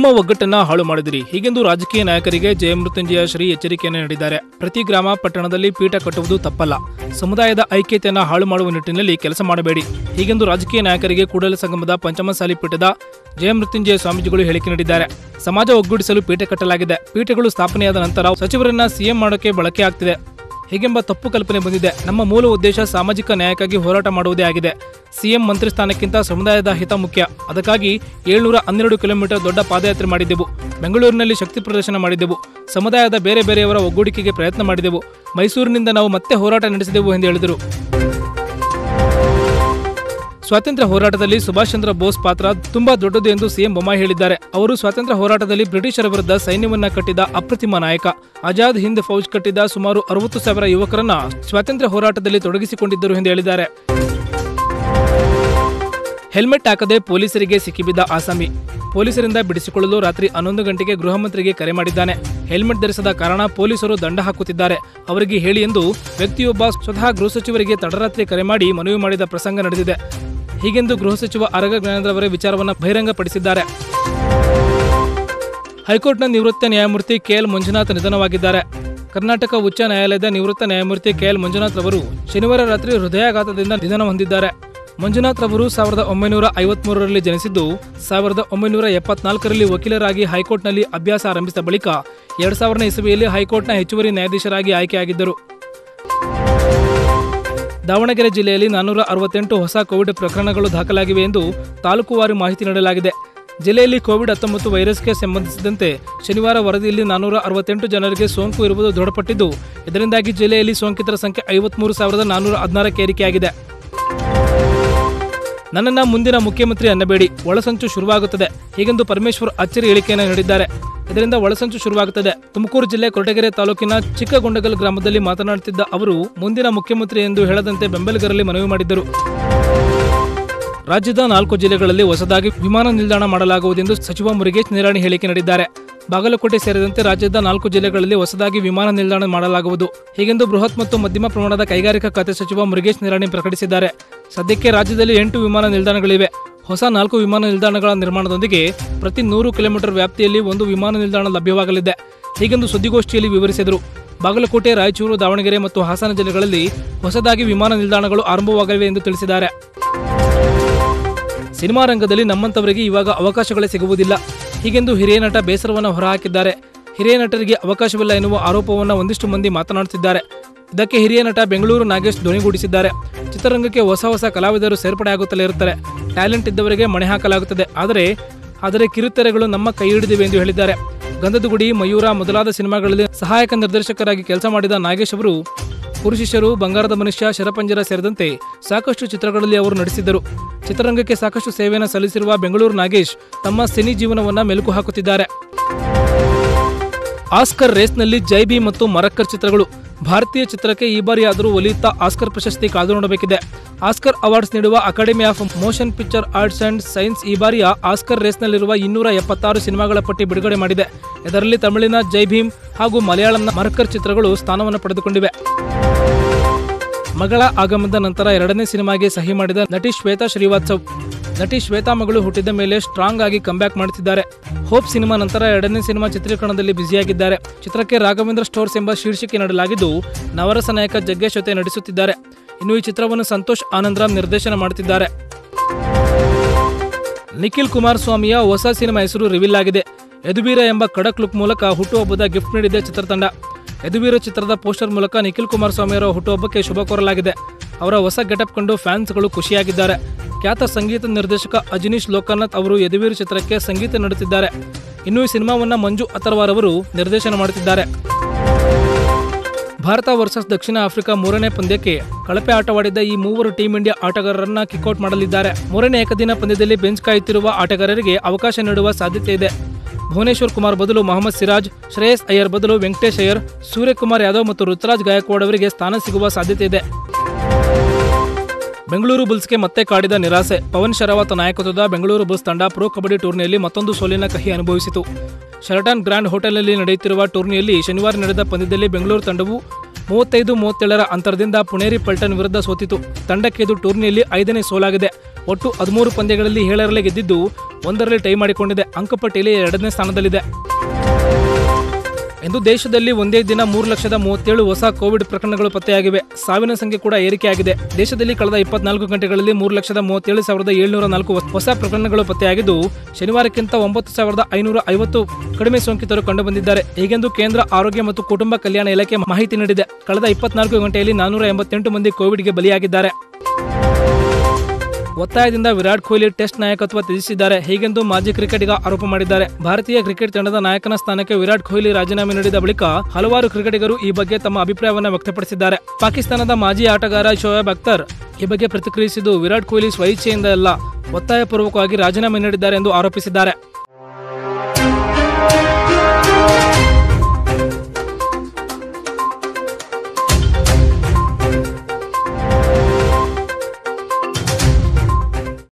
ನಮ್ಮ ಒಗ್ಗಟ್ಟನ್ನ ಹಾಳು ಮಾಡಿದಿರಿ ಹೀಗೆಂದು ರಾಜಕೀಯ ನಾಯಕರಿಗೆ ಜಯಮೃತ್ಯುಂಜಯ ಶ್ರೀ ಎಚ್ಚರಿಕೆಯನ್ನು ನೀಡಿದ್ದಾರೆ ಪ್ರತಿ ಗ್ರಾಮ ಪಟ್ಟಣದಲ್ಲಿ ಪೀಠ ಕಟ್ಟುವುದು ತಪ್ಪಲ್ಲ ಸಮುದಾಯದ ಐಕ್ಯತೆಯನ್ನು ಹಾಳು ಮಾಡುವ ನಿಟ್ಟಿನಲ್ಲಿ ಕೆಲಸ ಮಾಡಬೇಡಿ ಹೀಗೆಂದು ರಾಜಕೀಯ ನಾಯಕರಿಗೆ ಕೂಡಲ ಸಂಗಮದ ಪಂಚಮಸಾಲಿ ಪೀಠದ ಜಯಮೃತ್ಯುಂಜಯ ಸ್ವಾಮೀಜಿಗಳು ಹೇಳಿಕೆ ನೀಡಿದ್ದಾರೆ ಸಮಾಜ ಒಗ್ಗೂಡಿಸಲು ಪೀಠ ಕಟ್ಟಲಾಗಿದೆ ಪೀಠಗಳು ಸ್ಥಾಪನೆಯಾದ ನಂತರ ಸಚಿವರನ್ನ ಸಿಎಂ ಮಾಡೋಕೆ ಬಳಕೆ ಆಗ್ತಿದೆ ಹೀಗೆಂಬ ತಪ್ಪು ಕಲ್ಪನೆ ಬಂದಿದೆ ನಮ್ಮ ಮೂಲ ಉದ್ದೇಶ ಸಾಮಾಜಿಕ ನ್ಯಾಯಕ್ಕಾಗಿ ಹೋರಾಟ ಮಾಡುವುದೇ ಆಗಿದೆ ಸಿಎಂ ಮಂತ್ರಿ ಸ್ಥಾನಕ್ಕಿಂತ ಸಮುದಾಯದ ಹಿತ ಮುಖ್ಯ ಅದಕ್ಕಾಗಿ ಏಳ್ನೂರ ಹನ್ನೆರಡು ಕಿಲೋಮೀಟರ್ ದೊಡ್ಡ ಪಾದಯಾತ್ರೆ ಮಾಡಿದ್ದೆವು ಬೆಂಗಳೂರಿನಲ್ಲಿ ಶಕ್ತಿ ಪ್ರದರ್ಶನ ಮಾಡಿದ್ದೆವು ಸಮುದಾಯದ ಬೇರೆ ಬೇರೆಯವರ ಒಗ್ಗೂಡಿಕೆಗೆ ಪ್ರಯತ್ನ ಮಾಡಿದೆವು ಮೈಸೂರಿನಿಂದ ನಾವು ಮತ್ತೆ ಹೋರಾಟ ನಡೆಸಿದೆವು ಎಂದು ಹೇಳಿದರು ಸ್ವಾತಂತ್ರ್ಯ ಹೋರಾಟದಲ್ಲಿ ಸುಭಾಷ್ ಚಂದ್ರ ಬೋಸ್ ಪಾತ್ರ ತುಂಬಾ ದೊಡ್ಡದು ಎಂದು ಸಿಎಂ ಬೊಮ್ಮಾಯಿ ಹೇಳಿದ್ದಾರೆ ಅವರು ಸ್ವಾತಂತ್ರ್ಯ ಹೋರಾಟದಲ್ಲಿ ಬ್ರಿಟಿಷರ ವಿರುದ್ಧ ಸೈನ್ಯವನ್ನ ಕಟ್ಟಿದ ಅಪ್ರತಿಮ ನಾಯಕ ಆಜಾದ್ ಹಿಂದ್ ಫೌಜ್ ಕಟ್ಟಿದ ಸುಮಾರು ಅರವತ್ತು ಸಾವಿರ ಯುವಕರನ್ನ ಸ್ವಾತಂತ್ರ್ಯ ಹೋರಾಟದಲ್ಲಿ ತೊಡಗಿಸಿಕೊಂಡಿದ್ದರು ಎಂದು ಹೇಳಿದ್ದಾರೆ ಹೆಲ್ಮೆಟ್ ಹಾಕದೆ ಪೊಲೀಸರಿಗೆ ಸಿಕ್ಕಿಬಿದ್ದ ಆಸಾಮಿ ಪೊಲೀಸರಿಂದ ಬಿಡಿಸಿಕೊಳ್ಳಲು ರಾತ್ರಿ ಹನ್ನೊಂದು ಗಂಟೆಗೆ ಗೃಹ ಮಂತ್ರಿಗೆ ಕರೆ ಮಾಡಿದ್ದಾನೆ ಹೆಲ್ಮೆಟ್ ಧರಿಸದ ಕಾರಣ ಪೊಲೀಸರು ದಂಡ ಹಾಕುತ್ತಿದ್ದಾರೆ ಅವರಿಗೆ ಹೇಳಿ ಎಂದು ವ್ಯಕ್ತಿಯೊಬ್ಬ ಸ್ವತಃ ಗೃಹ ಸಚಿವರಿಗೆ ತಡರಾತ್ರಿ ಕರೆ ಮಾಡಿ ಮನವಿ ಮಾಡಿದ ಪ್ರಸಂಗ ನಡೆದಿದೆ ಹೀಗೆಂದು ಗೃಹ ಸಚಿವ ಅರಗ ಜ್ಞಾನೇಂದ್ರ ಅವರೇ ವಿಚಾರವನ್ನು ಬಹಿರಂಗಪಡಿಸಿದ್ದಾರೆ ಹೈಕೋರ್ಟ್ನ ನಿವೃತ್ತ ನ್ಯಾಯಮೂರ್ತಿ ಕೆಎಲ್ ಮಂಜುನಾಥ್ ನಿಧನವಾಗಿದ್ದಾರೆ ಕರ್ನಾಟಕ ಉಚ್ಚ ನ್ಯಾಯಾಲಯದ ನಿವೃತ್ತ ನ್ಯಾಯಮೂರ್ತಿ ಕೆಎಲ್ ಮಂಜುನಾಥ್ ರವರು ಶನಿವಾರ ರಾತ್ರಿ ಹೃದಯಾಘಾತದಿಂದ ನಿಧನ ಹೊಂದಿದ್ದಾರೆ ಮಂಜುನಾಥ್ ರವರು ಸಾವಿರದ ಒಂಬೈನೂರ ಐವತ್ಮೂರರಲ್ಲಿ ಜನಿಸಿದ್ದು ಸಾವಿರದ ಒಂಬೈನೂರ ಎಪ್ಪತ್ನಾಲ್ಕರಲ್ಲಿ ವಕೀಲರಾಗಿ ಹೈಕೋರ್ಟ್ನಲ್ಲಿ ಅಭ್ಯಾಸ ಆರಂಭಿಸಿದ ಬಳಿಕ ಎರಡ್ ಸಾವಿರನೇ ಇಸವಿಯಲ್ಲಿ ಹೈಕೋರ್ಟ್ನ ಹೆಚ್ಚುವರಿ ನ್ಯಾಯಾಧೀಶರಾಗಿ ಆಯ್ಕೆಯಾಗಿದ್ದರು ದಾವಣಗೆರೆ ಜಿಲ್ಲೆಯಲ್ಲಿ ನಾನ್ನೂರ ಅರವತ್ತೆಂಟು ಹೊಸ ಕೋವಿಡ್ ಪ್ರಕರಣಗಳು ದಾಖಲಾಗಿವೆ ಎಂದು ತಾಲೂಕುವಾರು ಮಾಹಿತಿ ನೀಡಲಾಗಿದೆ ಜಿಲ್ಲೆಯಲ್ಲಿ ಕೋವಿಡ್ ಹತ್ತೊಂಬತ್ತು ವೈರಸ್ಗೆ ಸಂಬಂಧಿಸಿದಂತೆ ಶನಿವಾರ ವರದಿಯಲ್ಲಿ ನಾನ್ನೂರ ಅರವತ್ತೆಂಟು ಜನರಿಗೆ ಸೋಂಕು ಇರುವುದು ದೃಢಪಟ್ಟಿದ್ದು ಇದರಿಂದಾಗಿ ಜಿಲ್ಲೆಯಲ್ಲಿ ಸೋಂಕಿತರ ಸಂಖ್ಯೆ ಐವತ್ಮೂರು ಸಾವಿರದ ನಾನ್ನೂರ ಹದಿನಾರಕ್ಕೆ ಏರಿಕೆಯಾಗಿದೆ ನನ್ನನ್ನ ಮುಂದಿನ ಮುಖ್ಯಮಂತ್ರಿ ಅನ್ನಬೇಡಿ ಒಳಸಂಚು ಶುರುವಾಗುತ್ತದೆ ಹೀಗೆಂದು ಪರಮೇಶ್ವರ್ ಅಚ್ಚರಿ ಹೇಳಿಕೆಯನ್ನು ನೀಡಿದ್ದಾರೆ ಇದರಿಂದ ಒಳಸಂಚು ಶುರುವಾಗುತ್ತದೆ ತುಮಕೂರು ಜಿಲ್ಲೆ ಕೊರಟಗೆರೆ ತಾಲೂಕಿನ ಚಿಕ್ಕಗೊಂಡಗಲ್ ಗ್ರಾಮದಲ್ಲಿ ಮಾತನಾಡುತ್ತಿದ್ದ ಅವರು ಮುಂದಿನ ಮುಖ್ಯಮಂತ್ರಿ ಎಂದು ಹೇಳದಂತೆ ಬೆಂಬಲಿಗರಲ್ಲಿ ಮನವಿ ಮಾಡಿದ್ದರು ರಾಜ್ಯದ ನಾಲ್ಕು ಜಿಲ್ಲೆಗಳಲ್ಲಿ ಹೊಸದಾಗಿ ವಿಮಾನ ನಿಲ್ದಾಣ ಮಾಡಲಾಗುವುದೆಂದು ಸಚಿವ ಮುರುಗೇಶ್ ನಿರಾಣಿ ಹೇಳಿಕೆ ನೀಡಿದ್ದಾರೆ ಬಾಗಲಕೋಟೆ ಸೇರಿದಂತೆ ರಾಜ್ಯದ ನಾಲ್ಕು ಜಿಲ್ಲೆಗಳಲ್ಲಿ ಹೊಸದಾಗಿ ವಿಮಾನ ನಿಲ್ದಾಣ ಮಾಡಲಾಗುವುದು ಹೀಗೆಂದು ಬೃಹತ್ ಮತ್ತು ಮಧ್ಯಮ ಪ್ರಮಾಣದ ಕೈಗಾರಿಕಾ ಖಾತೆ ಸಚಿವ ಮುರುಗೇಶ್ ನಿರಾಣಿ ಪ್ರಕಟಿಸಿದ್ದಾರೆ ಸದ್ಯಕ್ಕೆ ರಾಜ್ಯದಲ್ಲಿ ಎಂಟು ವಿಮಾನ ನಿಲ್ದಾಣಗಳಿವೆ ಹೊಸ ನಾಲ್ಕು ವಿಮಾನ ನಿಲ್ದಾಣಗಳ ನಿರ್ಮಾಣದೊಂದಿಗೆ ಪ್ರತಿ ನೂರು ಕಿಲೋಮೀಟರ್ ವ್ಯಾಪ್ತಿಯಲ್ಲಿ ಒಂದು ವಿಮಾನ ನಿಲ್ದಾಣ ಲಭ್ಯವಾಗಲಿದೆ ಹೀಗೆಂದು ಸುದ್ದಿಗೋಷ್ಠಿಯಲ್ಲಿ ವಿವರಿಸಿದರು ಬಾಗಲಕೋಟೆ ರಾಯಚೂರು ದಾವಣಗೆರೆ ಮತ್ತು ಹಾಸನ ಜಿಲ್ಲೆಗಳಲ್ಲಿ ಹೊಸದಾಗಿ ವಿಮಾನ ನಿಲ್ದಾಣಗಳು ಆರಂಭವಾಗಲಿವೆ ಎಂದು ತಿಳಿಸಿದ್ದಾರೆ ಸಿನಿಮಾ ರಂಗದಲ್ಲಿ ನಮ್ಮಂತವರಿಗೆ ಇವಾಗ ಅವಕಾಶಗಳೇ ಸಿಗುವುದಿಲ್ಲ ಹೀಗೆಂದು ಹಿರಿಯ ನಟ ಬೇಸರವನ್ನು ಹೊರಹಾಕಿದ್ದಾರೆ ಹಿರಿಯ ನಟರಿಗೆ ಅವಕಾಶವಿಲ್ಲ ಎನ್ನುವ ಆರೋಪವನ್ನು ಒಂದಿಷ್ಟು ಮಂದಿ ಮಾತನಾಡುತ್ತಿದ್ದಾರೆ ಇದಕ್ಕೆ ಹಿರಿಯ ನಟ ಬೆಂಗಳೂರು ನಾಗೇಶ್ ಧ್ವನಿಗೂಡಿಸಿದ್ದಾರೆ ಚಿತ್ರರಂಗಕ್ಕೆ ಹೊಸ ಹೊಸ ಕಲಾವಿದರು ಸೇರ್ಪಡೆ ಆಗುತ್ತಲೇ ಇರುತ್ತಾರೆ ಟ್ಯಾಲೆಂಟ್ ಇದ್ದವರಿಗೆ ಮಣೆ ಹಾಕಲಾಗುತ್ತದೆ ಆದರೆ ಆದರೆ ಕಿರುತೆರೆಗಳು ನಮ್ಮ ಕೈ ಹಿಡಿದಿವೆ ಎಂದು ಹೇಳಿದ್ದಾರೆ ಗಂಧದ ಗುಡಿ ಮಯೂರ ಮೊದಲಾದ ಸಿನಿಮಾಗಳಲ್ಲಿ ಸಹಾಯಕ ನಿರ್ದೇಶಕರಾಗಿ ಕೆಲಸ ಮಾಡಿದ ನಾಗೇಶ್ ಅವರು ಪುರುಷಿಷರು ಬಂಗಾರದ ಮನುಷ್ಯ ಶರಪಂಜರ ಸೇರಿದಂತೆ ಸಾಕಷ್ಟು ಚಿತ್ರಗಳಲ್ಲಿ ಅವರು ನಟಿಸಿದ್ದರು ಚಿತ್ರರಂಗಕ್ಕೆ ಸಾಕಷ್ಟು ಸೇವೆಯನ್ನು ಸಲ್ಲಿಸಿರುವ ಬೆಂಗಳೂರು ನಾಗೇಶ್ ತಮ್ಮ ಸಿನಿ ಜೀವನವನ್ನ ಮೆಲುಕು ಹಾಕುತ್ತಿದ್ದಾರೆ ಆಸ್ಕರ್ ರೇಸ್ನಲ್ಲಿ ಜೈಬಿ ಮತ್ತು ಮರಕ್ಕರ್ ಚಿತ್ರಗಳು ಭಾರತೀಯ ಚಿತ್ರಕ್ಕೆ ಈ ಬಾರಿ ಆದರೂ ಒಲಿಯುತ್ತಾ ಆಸ್ಕರ್ ಪ್ರಶಸ್ತಿ ಕಾದು ನೋಡಬೇಕಿದೆ ಆಸ್ಕರ್ ಅವಾರ್ಡ್ಸ್ ನೀಡುವ academy of motion picture arts and science ಈ ಬಾರಿಯ ಆಸ್ಕರ್ ರೇಸ್ನಲ್ಲಿರುವ ಇನ್ನೂರ ಎಪ್ಪತ್ತಾರು ಸಿನಿಮಾಗಳ ಪಟ್ಟಿ ಬಿಡುಗಡೆ ಮಾಡಿದೆ ಇದರಲ್ಲಿ ತಮಿಳಿನ ಜೈ ಭೀಮ್ ಹಾಗೂ ಮಲಯಾಳಂನ ಮರಕ್ಕರ್ ಚಿತ್ರಗಳು ಸ್ಥಾನವನ್ನು ಪಡೆದುಕೊಂಡಿವೆ ಮಗಳ ಆಗಮನದ ನಂತರ ಎರಡನೇ ಸಿನಿಮಾಗೆ ಸಹಿ ಮಾಡಿದ ನಟಿ ಶ್ವೇತಾ ಶ್ರೀವಾತ್ಸವ್ ನಟಿ ಶ್ವೇತಾ ಮಗಳು ಹುಟ್ಟಿದ ಮೇಲೆ ಸ್ಟ್ರಾಂಗ್ ಆಗಿ ಕಂಬ್ಯಾಕ್ ಮಾಡುತ್ತಿದ್ದಾರೆ ಹೋಪ್ ಸಿನಿಮಾ ನಂತರ ಎರಡನೇ ಸಿನಿಮಾ ಚಿತ್ರೀಕರಣದಲ್ಲಿ ಬ್ಯುಸಿಯಾಗಿದ್ದಾರೆ ಚಿತ್ರಕ್ಕೆ ರಾಘವೇಂದ್ರ ಸ್ಟೋರ್ಸ್ ಎಂಬ ಶೀರ್ಷಿಕೆ ನೀಡಲಾಗಿದ್ದು ನವರಸ ನಾಯಕ ಜಗ್ಗೇಶ್ ಜೊತೆ ನಡೆಸುತ್ತಿದ್ದಾರೆ ಇನ್ನು ಈ ಚಿತ್ರವನ್ನು ಸಂತೋಷ್ ಆನಂದರಾಮ್ ನಿರ್ದೇಶನ ಮಾಡುತ್ತಿದ್ದಾರೆ ನಿಖಿಲ್ ಕುಮಾರಸ್ವಾಮಿಯ ಹೊಸ ಸಿನಿಮಾ ಹೆಸರು ರಿವೀಲ್ ಆಗಿದೆ ಯದುವೀರ ಎಂಬ ಖಡಕ್ ಲುಕ್ ಮೂಲಕ ಹುಟ್ಟುಹಬ್ಬದ ಗಿಫ್ಟ್ ನೀಡಿದೆ ಚಿತ್ರತಂಡ ಯದುವೀರ ಚಿತ್ರದ ಪೋಸ್ಟರ್ ಮೂಲಕ ನಿಖಿಲ್ ಕುಮಾರಸ್ವಾಮಿ ಅವರ ಹುಟ್ಟುಹಬ್ಬಕ್ಕೆ ಶುಭ ಕೋರಲಾಗಿದೆ ಅವರ ಹೊಸ ಗೆಟಪ್ ಕಂಡು ಫ್ಯಾನ್ಸ್ಗಳು ಖುಷಿಯಾಗಿದ್ದಾರೆ ಖ್ಯಾತ ಸಂಗೀತ ನಿರ್ದೇಶಕ ಅಜನೀಶ್ ಲೋಕನಾಥ್ ಅವರು ಯದುವೀರ ಚಿತ್ರಕ್ಕೆ ಸಂಗೀತ ನೀಡುತ್ತಿದ್ದಾರೆ ಇನ್ನು ಈ ಸಿನಿಮಾವನ್ನ ಮಂಜು ಅಥರ್ವಾರ್ ಅವರು ನಿರ್ದೇಶನ ಮಾಡುತ್ತಿದ್ದಾರೆ ಭಾರತ ವರ್ಸಸ್ ದಕ್ಷಿಣ ಆಫ್ರಿಕಾ ಮೂರನೇ ಪಂದ್ಯಕ್ಕೆ ಕಳಪೆ ಆಟವಾಡಿದ್ದ ಈ ಮೂವರು ಟೀಂ ಇಂಡಿಯಾ ಆಟಗಾರರನ್ನ ಕಿಕ್ಔಟ್ ಮಾಡಲಿದ್ದಾರೆ ಮೂರನೇ ಏಕದಿನ ಪಂದ್ಯದಲ್ಲಿ ಬೆಂಚ್ ಕಾಯುತ್ತಿರುವ ಆಟಗಾರರಿಗೆ ಅವಕಾಶ ನೀಡುವ ಸಾಧ್ಯತೆ ಇದೆ ಭುವನೇಶ್ವರ್ ಕುಮಾರ್ ಬದಲು ಮೊಹಮ್ಮದ್ ಸಿರಾಜ್ ಶ್ರೇಯಸ್ ಅಯ್ಯರ್ ಬದಲು ವೆಂಕಟೇಶ್ ಅಯ್ಯರ್ ಸೂರ್ಯಕುಮಾರ್ ಯಾದವ್ ಮತ್ತು ಋತುರಾಜ್ ಗಾಯಕ್ವಾಡ್ ಅವರಿಗೆ ಸ್ಥಾನ ಸಿಗುವ ಸಾಧ್ಯತೆ ಇದೆ ಬೆಂಗಳೂರು ಬುಲ್ಸ್ಗೆ ಮತ್ತೆ ಕಾಡಿದ ನಿರಾಸೆ ಪವನ್ ಶರಾವತ್ ನಾಯಕತ್ವದ ಬೆಂಗಳೂರು ಬುಲ್ಸ್ ತಂಡ ಪ್ರೊ ಕಬಡ್ಡಿ ಟೂರ್ನಿಯಲ್ಲಿ ಮತ್ತೊಂದು ಸೋಲಿನ ಕಹಿ ಅನುಭವಿಸಿತು ಶೆರಟನ್ ಗ್ರ್ಯಾಂಡ್ ಹೋಟೆಲ್ನಲ್ಲಿ ನಡೆಯುತ್ತಿರುವ ಟೂರ್ನಿಯಲ್ಲಿ ಶನಿವಾರ ನಡೆದ ಪಂದ್ಯದಲ್ಲಿ ಬೆಂಗಳೂರು ತಂಡವು ಮೂವತ್ತೈದು ಮೂವತ್ತೇಳರ ಅಂತರದಿಂದ ಪುಣೇರಿ ಪಲ್ಟನ್ ವಿರುದ್ಧ ಸೋತಿತು ತಂಡಕ್ಕೆ ಇದು ಟೂರ್ನಿಯಲ್ಲಿ ಐದನೇ ಸೋಲಾಗಿದೆ ಒಟ್ಟು ಹದಿಮೂರು ಪಂದ್ಯಗಳಲ್ಲಿ ಏಳರಲ್ಲಿ ಗೆದ್ದಿದ್ದು ಒಂದರಲ್ಲಿ ಟೈ ಮಾಡಿಕೊಂಡಿದೆ ಅಂಕಪಟ್ಟಿಯಲ್ಲಿ ಎರಡನೇ ಸ್ಥಾನದಲ್ಲಿದೆ ಇಂದು ದೇಶದಲ್ಲಿ ಒಂದೇ ದಿನ ಮೂರು ಲಕ್ಷದ ಮೂವತ್ತೇಳು ಹೊಸ ಕೋವಿಡ್ ಪ್ರಕರಣಗಳು ಪತ್ತೆಯಾಗಿವೆ ಸಾವಿನ ಸಂಖ್ಯೆ ಕೂಡ ಏರಿಕೆಯಾಗಿದೆ ದೇಶದಲ್ಲಿ ಕಳೆದ ಇಪ್ಪತ್ನಾಲ್ಕು ಗಂಟೆಗಳಲ್ಲಿ ಮೂರು ಲಕ್ಷದ ಮೂವತ್ತೇಳು ಸಾವಿರದ ಏಳ್ನೂರ ನಾಲ್ಕು ಹೊಸ ಪ್ರಕರಣಗಳು ಪತ್ತೆಯಾಗಿದ್ದು ಶನಿವಾರಕ್ಕಿಂತ ಒಂಬತ್ತು ಸಾವಿರದ ಐನೂರ ಐವತ್ತು ಕಡಿಮೆ ಸೋಂಕಿತರು ಕಂಡುಬಂದಿದ್ದಾರೆ ಹೀಗೆಂದು ಕೇಂದ್ರ ಆರೋಗ್ಯ ಮತ್ತು ಕುಟುಂಬ ಕಲ್ಯಾಣ ಇಲಾಖೆ ಮಾಹಿತಿ ನೀಡಿದೆ ಕಳೆದ ಇಪ್ಪತ್ನಾಲ್ಕು ಗಂಟೆಯಲ್ಲಿ ನಾನೂರ ಎಂಬತ್ತೆಂಟು ಮಂದಿ ಕೋವಿಡ್ಗೆ ಬಲಿಯಾಗಿದ್ದಾರೆ ಒತ್ತಾಯದಿಂದ ವಿರಾಟ್ ಕೊಹ್ಲಿ ಟೆಸ್ಟ್ ನಾಯಕತ್ವ ತ್ಯಜಿಸಿದ್ದಾರೆ ಹೀಗೆಂದು ಮಾಜಿ ಕ್ರಿಕೆಟಿಗ ಆರೋಪ ಮಾಡಿದ್ದಾರೆ ಭಾರತೀಯ ಕ್ರಿಕೆಟ್ ತಂಡದ ನಾಯಕನ ಸ್ಥಾನಕ್ಕೆ ವಿರಾಟ್ ಕೊಹ್ಲಿ ರಾಜೀನಾಮೆ ನೀಡಿದ ಬಳಿಕ ಹಲವಾರು ಕ್ರಿಕೆಟಿಗರು ಈ ಬಗ್ಗೆ ತಮ್ಮ ಅಭಿಪ್ರಾಯವನ್ನು ವ್ಯಕ್ತಪಡಿಸಿದ್ದಾರೆ ಪಾಕಿಸ್ತಾನದ ಮಾಜಿ ಆಟಗಾರ ಶೋಯಬ್ ಅಖ್ತರ್ ಈ ಬಗ್ಗೆ ಪ್ರತಿಕ್ರಿಯಿಸಿದ್ದು ವಿರಾಟ್ ಕೊಹ್ಲಿ ಸ್ವಇಚ್ಛೆಯಿಂದ ಅಲ್ಲ ಒತ್ತಾಯಪೂರ್ವಕವಾಗಿ ರಾಜೀನಾಮೆ ನೀಡಿದ್ದಾರೆ ಎಂದು ಆರೋಪಿಸಿದ್ದಾರೆ